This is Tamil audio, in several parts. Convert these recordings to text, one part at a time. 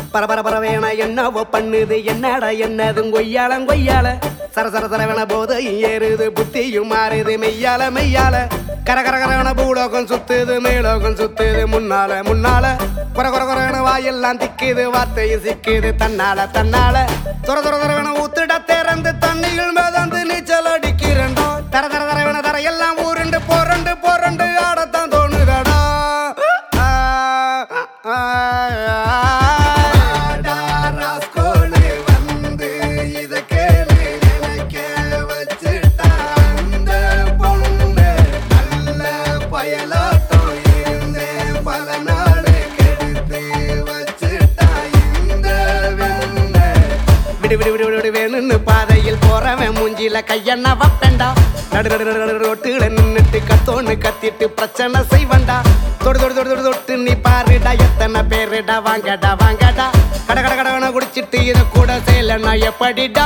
பரபர பரவேன என்னவோ பண்ணுது என்னடா என்னதும் கொய்யாலம் கொய்யால சர சர சரவன போது ஏறுது புத்தியும் மாறுது மெய்யால மெய்யால கர கர கரவன பூலோகம் சுத்துது மேலோகம் சுத்துது முன்னால முன்னால குற குற குறவன வாயெல்லாம் திக்குது வார்த்தையும் சிக்குது தன்னால தன்னால துற துற துறவன ஊத்துட திறந்து தண்ணியில் மிதந்து நீச்சல் அடிக்கிறண்டோ தர தர தரவன தரையெல்லாம் ஊருண்டு போரண்டு போரண்டு ஆடத்தான் தோணுதடா ஆ, ஆ, ஆ, ஆடா, ராஸ்கோலு வந்து இத கேளு நினைக்க வச்சுட்டா அந்த பொண்ணு நல்ல பயலாட்டம் இருந்தேன் பல நாள் கெடுத்து வச்சுட்டா இந்த வெண்ணை விடு விடு விடு விடு வேணும்னு பாதையில் போறவன் மூஞ்சில கையண்ணா வப்பேண்டா நடு நடு நடு நடு ரோட்டுல நின்னுட்டு கத்தோன்னு கத்திட்டு பிரச்சனை செய்வண்டா தொடு தொடு தொடு தொடு தொட்டு நீ பாருடா எத்தனை பேருடா வாங்கடா வாங்கடா கட கட கடவன குடிச்சிட்டு இத கூட செய்யலன்னா எப்படிடா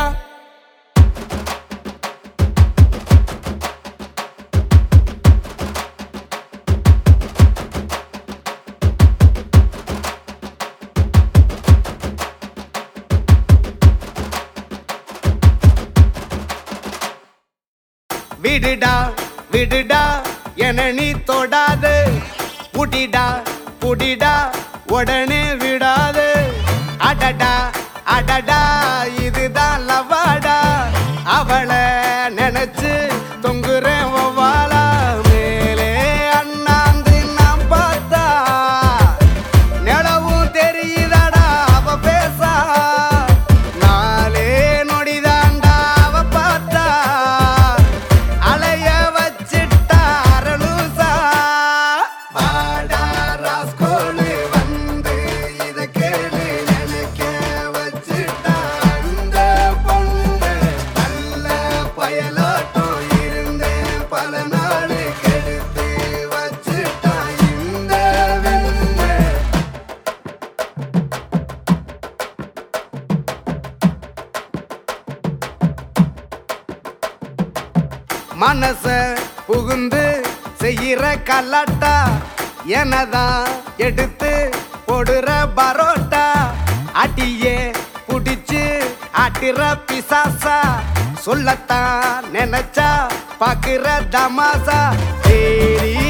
விடுடா விடுடா என நீ தொடாது புடிடா புடிடா உடனே விடாது அடடா அடடா இதுதான் லவாடா அவளை நினைச்சு தொங்குறேன் ஒவ்வாலா மேலே அண்ணாந்து நான் பார்த்தா நிலவும் தெரியுதாடா அவ பேசா நாளே நொடிதாண்டா அவ பார்த்தா அலைய வச்சிட்டா அரலூசா வாடா ராஸ்கோலு வந்து இத கேளு நினைக்க வச்சிட்டா அந்த பொண்ணு நல்ல பயலாட்டம் இருந்தேன் பல நாள் கெடுத்து வச்சிட்டா இந்த வெண்ணை மனச புகுந்து செய்யற கலாட்டா எனதான் எடுத்து போடுற பரோட்டா அடியே புடிச்சு ஆட்டுற பிசாசா சொல்லத்தான் நினைச்சா பாக்குற தமாசா தேடி